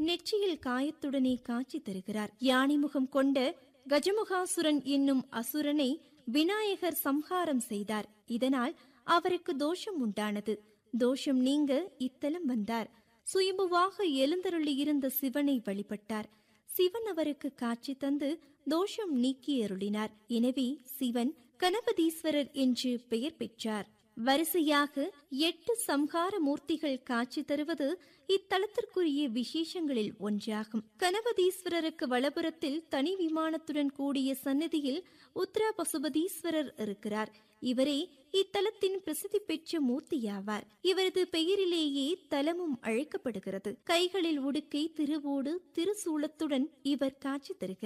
நெற்றியில் காயத்துடனே காட்சி தருகிறார் யானை முகம் கொண்ட கஜமுகாசுரன் என்னும் அசுரனை விநாயகர் சம்ஹாரம் செய்தார் இதனால் அவருக்கு தோஷம் உண்டானது தோஷம் நீங்க இத்தலம் வந்தார் சுயம்புவாக எழுந்தருளி இருந்த சிவனை வழிபட்டார் சிவன் அவருக்கு காட்சி தந்து தோஷம் நீக்கி அருளினார் எனவே சிவன் கணபதீஸ்வரர் என்று பெயர் பெற்றார் வரிசையாக எட்டு சம்ஹார மூர்த்திகள் காட்சி தருவது இத்தலத்திற்குரிய விசேஷங்களில் ஒன்றாகும் கணபதீஸ்வரருக்கு வலபுறத்தில் தனி விமானத்துடன் கூடிய சன்னதியில் உத்தர பசுபதீஸ்வரர் இருக்கிறார் இவரே இத்தலத்தின் பிரசித்தி பெற்ற மூர்த்தியாவார் இவரது பெயரிலேயே தலமும் அழைக்கப்படுகிறது கைகளில் உடுக்கை திருவோடு திருசூலத்துடன் இவர் காட்சி தருகிறார்